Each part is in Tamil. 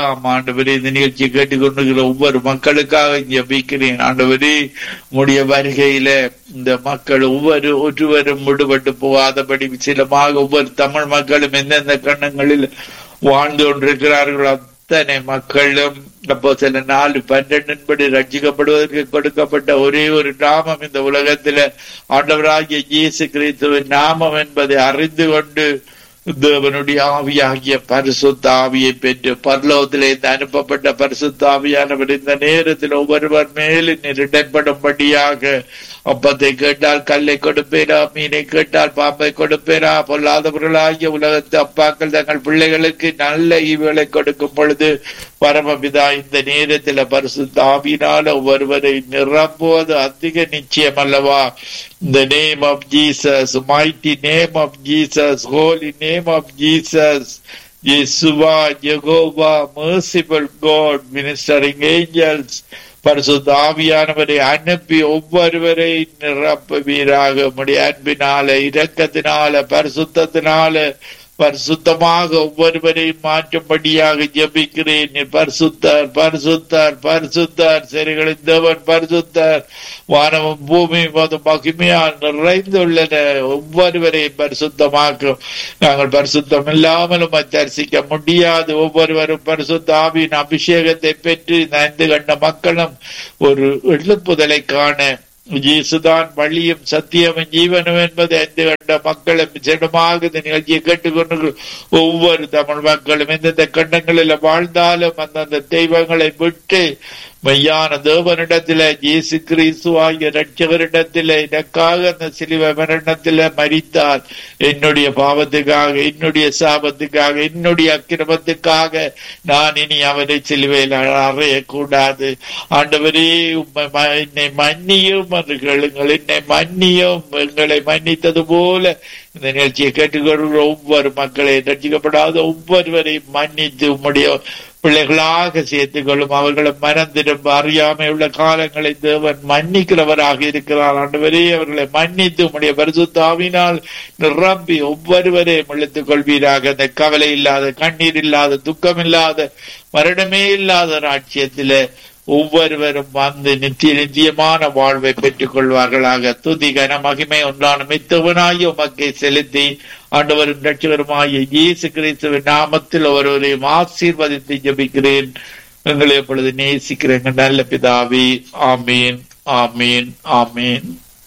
ஆண்டவரே இந்த நிகழ்ச்சியை கேட்டுக்கொண்டிருக்கிற ஒவ்வொரு மக்களுக்காக ஜெபிக்கிறேன் ஆண்டவரே உடைய வருகையில இந்த மக்கள் ஒவ்வொரு ஒருவரும் விடுபட்டு போகாதபடி சிலமாக ஒவ்வொரு தமிழ் மக்களும் எந்தெந்த கண்ணங்களில் வாழ்ந்து கொண்டிருக்கிறார்களோ அத்தனை மக்களும் அப்போ சில நாலு பன்னெண்டின்படி ரட்சிக்கப்படுவதற்கு கொடுக்கப்பட்ட ஒரே ஒரு நாமம் இந்த உலகத்துல ஆண்டவராகிய இயேசு கிறிஸ்துவின் நாமம் என்பதை அறிந்து கொண்டு தேவனுடைய ஆவியாகிய பரிசுத்த ஆவியை பெற்று பரலோகத்திலே இருந்து அனுப்பப்பட்ட பரிசுத்த ஆவியானவர் இந்த நேரத்தில் ஒவ்வொருவர் மேலும் நிரடைப்படும்படியாக அப்பத்தை கேட்டால் கல்லை கொடுப்பேரா மீனை கேட்டால் பாம்பை கொடுப்பேரா பொல்லாதவர்களாகிய உலகத்து அப்பாக்கள் தங்கள் பிள்ளைகளுக்கு நல்ல ஈவுகளை கொடுக்கும் பொழுது பரமபிதா இந்த நேரத்தில் பரிசுத்த ஆவியினால ஒருவரை நிரப்புவது அதிக நிச்சயம் அல்லவா the name of Jesus, mighty name of Jesus, holy name of Jesus, Yeshua, Jehovah, merciful God, ministering angels, பரிசுத்த ஆவியானவரை அனுப்பி ஒவ்வொருவரை நிரப்புவீராக உடைய அன்பினால இரக்கத்தினால பரிசுத்தத்தினால பரிசுத்தமாக ஒவ்வொருவரையும் மாற்றும்படியாக ஜபிக்கிறேன் பரிசுத்தர் பரிசுத்தர் பரிசுத்தர் சரிகளின் தேவன் பரிசுத்தர் வானமும் பூமியும் அது மகிமையால் நிறைந்துள்ளன ஒவ்வொருவரையும் பரிசுத்தமாக்கும் நாங்கள் பரிசுத்தம் இல்லாமலும் தரிசிக்க முடியாது ஒவ்வொருவரும் பரிசுத்த ஆவியின் அபிஷேகத்தை பெற்று நைந்து கண்ட மக்களும் ஒரு எழுப்புதலை காண இயேசுதான் வழியும் சத்தியமும் ஜீவனும் என்பதை அறிந்து கண்ட மக்களும் ஜனமாக இந்த நிகழ்ச்சியை கேட்டுக்கொண்டு ஒவ்வொரு தமிழ் மக்களும் எந்தெந்த கண்டங்களில் வாழ்ந்தாலும் அந்தந்த தெய்வங்களை விட்டு மெய்யான தேவனிடத்தில இயேசு கிறிஸ்து ஆகிய ரட்சகரிடத்தில எனக்காக அந்த சிலுவ மரணத்தில மறித்தார் என்னுடைய பாவத்துக்காக என்னுடைய சாபத்துக்காக என்னுடைய அக்கிரமத்துக்காக நான் இனி அவரை சிலுவையில் அறையக்கூடாது ஆண்டவரே என்னை மன்னியும் என்று கேளுங்கள் என்னை மன்னியும் எங்களை மன்னித்தது போல இந்த நிகழ்ச்சியை கேட்டுக்கொள்கிற ஒவ்வொரு மக்களை ரட்சிக்கப்படாத ஒவ்வொருவரையும் மன்னித்து உம்முடைய பிள்ளைகளாக சேர்த்துக் கொள்ளும் அவர்களை மனம் திரும்ப அறியாமை உள்ள காலங்களை தேவன் மன்னிக்கிறவராக இருக்கிறார் ஆண்டவரே அவர்களை மன்னித்து உம்முடைய பரிசுத்தாவினால் நிரம்பி ஒவ்வொருவரையும் இழுத்துக் கொள்வீராக அந்த கவலை இல்லாத கண்ணீர் இல்லாத துக்கம் இல்லாத மரணமே இல்லாத ராட்சியத்திலே ஒவ்வொருவரும் வந்து நித்திய நித்தியமான வாழ்வை பெற்றுக் கொள்வார்களாக துதிகன மகிமை ஒன்றான மித்தவனாய் உமக்கை செலுத்தி ஆண்டவரும் ரட்சகருமாய இயேசு கிறிஸ்துவின் நாமத்தில் ஒருவரையும் ஆசீர்வதித்து ஜபிக்கிறேன் எங்களை எப்பொழுது நேசிக்கிற எங்கள் நல்ல பிதாவே ஆமீன் ஆமீன் ஆமீன்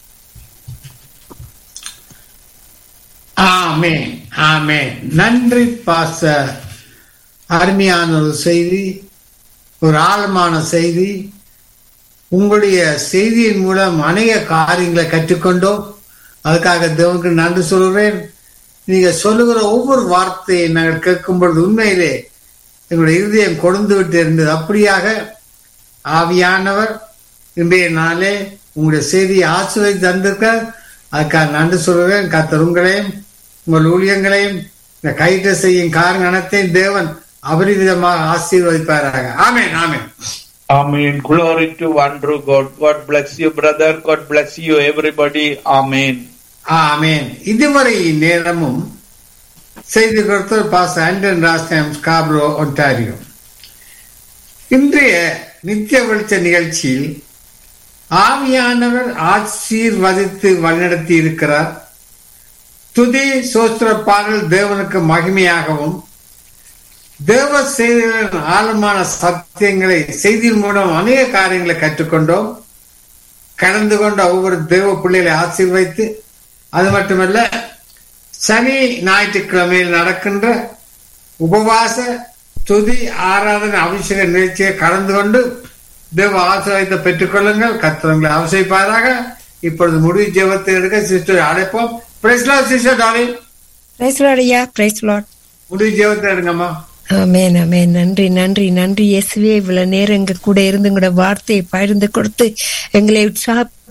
ஆமேன் ஆமேன் நன்றி பாச அருமையான ஒரு செய்தி ஒரு ஆழமான செய்தி உங்களுடைய செய்தியின் மூலம் அநேக காரியங்களை கற்றுக்கொண்டோம் அதுக்காக தேவனுக்கு நன்றி சொல்கிறேன் நீங்க சொல்லுகிற ஒவ்வொரு வார்த்தையை நாங்கள் கேட்கும் பொழுது உண்மையிலே எங்களுடைய இருதயம் கொழுந்து விட்டு இருந்தது அப்படியாக ஆவியானவர் இன்றைய நாளே உங்களுடைய செய்தியை ஆசிர்வதி தந்திருக்க அதுக்காக நன்றி சொல்கிறேன் கத்தர் உங்களையும் உங்கள் ஊழியங்களையும் இந்த கைட்டு செய்யும் காரணத்தையும் தேவன் அபரிவிதமாக ஆசீர்வதிப்பாராக ஆமேன் ஆமேன் Amen. Glory to one true God. God bless you, brother. God bless you, everybody. Amen. ஆமேன் இதுவரை நேரமும் செய்தி கொடுத்த பாஸ் ஆண்டன் ராஸ்டம் ஸ்காப்ரோ ஒன்டாரியோ இன்றைய நித்திய வெளிச்ச நிகழ்ச்சியில் ஆவியானவர் ஆசீர்வதித்து வழிநடத்தி இருக்கிறார் துதி சோஸ்திர பாடல் தேவனுக்கு மகிமையாகவும் தேவ செய்திகளின் ஆழமான சத்தியங்களை செய்தியின் மூலம் அநேக காரியங்களை கற்றுக்கொண்டோம் கடந்து கொண்ட ஒவ்வொரு தேவ பிள்ளைகளை ஆசீர்வைத்து அது மட்டுமல்ல சனி ஞாயிற்றுக்கிழமையில் நடக்கின்ற உபவாச துதி ஆராதனை அபிஷேக நிகழ்ச்சியை கலந்து கொண்டு தேவ ஆசிரியத்தை பெற்றுக் கொள்ளுங்கள் கத்திரங்களை அவசியப்பாராக இப்பொழுது முடிவு ஜெபத்தை எடுக்க சிஸ்டர் அழைப்போம் பிரைஸ்லா சிஸ்டர் டாலி பிரைஸ் ஐயா பிரைஸ் லாட் முடிவு ஜெபத்தை எடுங்கம்மா ஆமேன் ஆமேன் நன்றி நன்றி நன்றி இயேசுவே இவ்வளவு நேரம் எங்க கூட இருந்து உங்களோட வார்த்தையை பகிர்ந்து கொடுத்து எங்களை உற்சாக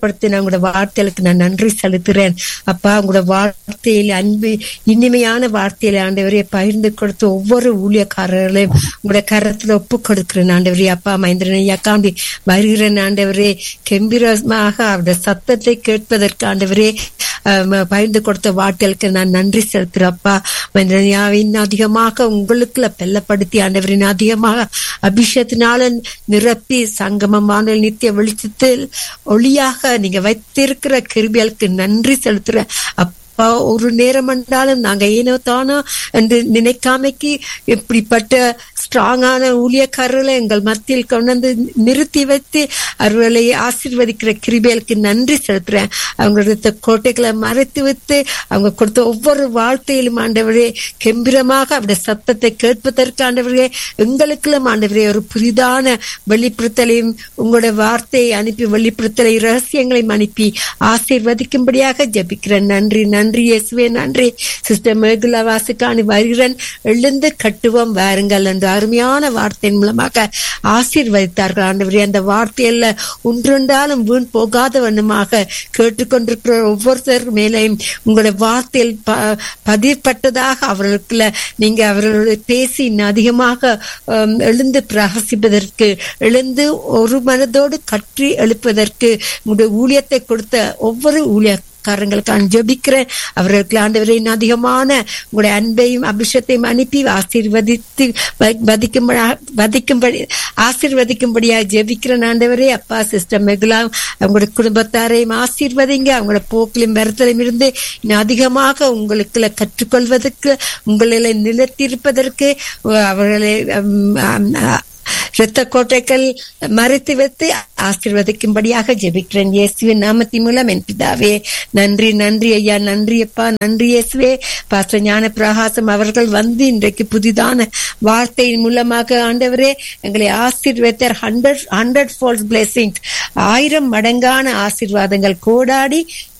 பலப்படுத்தின உங்களோட வார்த்தைகளுக்கு நான் நன்றி செலுத்துறேன் அப்பா உங்களோட வார்த்தையில் அன்பு இனிமையான வார்த்தையில ஆண்டவரே பகிர்ந்து கொடுத்த ஒவ்வொரு ஊழியக்காரர்களையும் உங்களோட கரத்துல ஒப்பு கொடுக்கிறேன் ஆண்டவரே அப்பா மகேந்திரன் ஐயா காண்டி வருகிறேன் ஆண்டவரே கெம்பீரமாக அவருடைய சத்தத்தை கேட்பதற்கு ஆண்டவரே அஹ், பகிர்ந்து கொடுத்த வார்த்தைகளுக்கு நான் நன்றி செலுத்துறப்பா மகேந்திரன் ஐயாவை இன்னும் அதிகமாக உங்களுக்குள்ள பெல்லப்படுத்தி ஆண்டவரின் அதிகமாக அபிஷேகத்தினால நிரப்பி சங்கமமான நித்திய வெளிச்சத்தில் ஒளியாக நீங்க வைத்திருக்கிற கிருபியலுக்கு நன்றி செலுத்துறேன் அப்பா ஒரு நேரம் என்றாலும் நாங்க ஏனோ தானோ என்று நினைக்காமைக்கு இப்படிப்பட்ட ஸ்ட்ராங்கான ஊழியக்காரர்களை எங்கள் மத்தியில் கொண்டு வந்து நிறுத்தி வைத்து அவர்களை ஆசீர்வதிக்கிற கிருபியலுக்கு நன்றி செலுத்துறேன் அவங்களோட கோட்டைகளை மறைத்து வைத்து அவங்க கொடுத்த ஒவ்வொரு வாழ்த்தையிலும் ஆண்டவரே கெம்பீரமாக அவருடைய சத்தத்தை கேட்பதற்கு ஆண்டவரே எங்களுக்குள்ளும் ஆண்டவரே ஒரு புதிதான வெளிப்படுத்தலையும் உங்களோட வார்த்தையை அனுப்பி வெளிப்படுத்தலை ரகசியங்களையும் அனுப்பி ஆசீர்வதிக்கும்படியாக ஜெபிக்கிறேன் நன்றி நன்றி இயேசுவே நன்றி சிஸ்டர் மேகுலா வாசுக்கானி வருகிறேன் எழுந்து கட்டுவோம் வாருங்கள் என்ற அருமையான வார்த்தையின் மூலமாக ஆசீர்வதித்தார்கள் ஆண்டவரே அந்த வார்த்தையில ஒன்றுண்டாலும் வீண் போகாத வண்ணமாக கேட்டுக்கொண்டிருக்கிற ஒவ்வொருத்தர் மேலையும் உங்களுடைய வார்த்தையில் ப- பதிப்பட்டதாக அவர்களுக்குள்ள நீங்க அவர்களோட பேசி இன்னும் அதிகமாக ஆம், எழுந்து பிரகாசிப்பதற்கு எழுந்து ஒரு மனதோடு கற்றி எழுப்பதற்கு உங்களுடைய ஊழியத்தை கொடுத்த ஒவ்வொரு ஊழிய காரங்களுக்கான ஜெபிக்கிறேன் அவர்களுக்கு ஆண்டவரை இன்னும் அதிகமான உங்களுடைய அன்பையும் அபிஷேகத்தையும் அனுப்பி ஆசீர்வதித்து வ- வதிக்கும்படி வதிக்கும்படி ஆசீர்வதிக்கும்படியாக ஜெபிக்கிறேன் ஆண்டவரே அப்பா சிஸ்டர் மெகுலா அவங்களுடைய குடும்பத்தாரையும் ஆசீர்வதிங்க அவங்களோட போக்கிலும் வரத்திலும் இருந்து இன்னும் அதிகமாக உங்களுக்குள்ள கற்றுக்கொள்வதற்கு உங்களை நிலைத்திருப்பதற்கு அவர்களை உம், ஆம், இரத்த கோட்டைகள் மறைத்து வைத்து ஆசீர்வதிக்கும்படியாக ஜெபிக்கிறேன் இயேசுவின் நாமத்தின் மூலம் என் பிதாவே நன்றி நன்றி ஐயா நன்றி அப்பா நன்றி இயேசுவே பாஸ்டர் ஞான பிரகாசம் அவர்கள் வந்து இன்றைக்கு புதிதான வார்த்தையின் மூலமாக ஆண்டவரே எங்களை ஆசீர்வதித்தார் ஹண்ட்ரட் ஹண்ட்ரட் ஃபோல்ஸ் பிளெஸிங் ஆயிரம் மடங்கான ஆசீர்வாதங்கள் கோடாடி